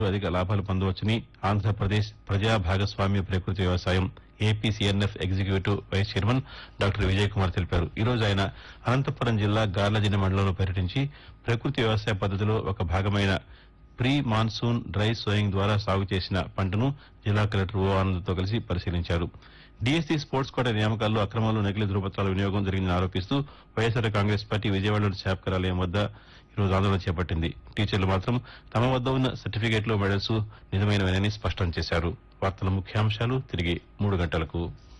అధిక లాభాలు పొందవచ్చని ఆంధ్రప్రదేశ్ ప్రజా భాగస్వామ్య ప్రకృతి వ్యవసాయం APCNF executive vice chairman doctor Vijay Kumar తెలిపారు ఈ రోజు ఆయన అనంతపురం జిల్లా గార్లదిన మండలంలో పర్యటించి ప్రకృతి వ్యవసాయ పద్దతిలో ఒక భాగమైన ప్రీ మాన్సూన్ డ్రై సోయింగ్ ద్వారా సాగు చేసిన పంటను జిల్లా కలెక్టర్ ఓ ఆనంద్తో కలిసి పరిశీలించారు డీఎస్సీ స్పోర్ట్స్ కోట నియామకాల్లో అక్రమాలు నకిలీ ధృవపత్రాల వినియోగం జరిగిందని ఆరోపిస్తూ వైఎస్సార్ కాంగ్రెస్ పార్టీ విజయవాడలోని శాప్ కార్యాలయం వద్ద ఈరోజు ఆందోళన చేపట్టింది టీచర్లు మాత్రం తమ వద్ద ఉన్న సర్టిఫికేట్లు మెడల్స్ నిజమైనవేనని స్పష్టం చేశారు వార్తల ముఖ్యాంశాలు తిరిగి మూడు గంటలకు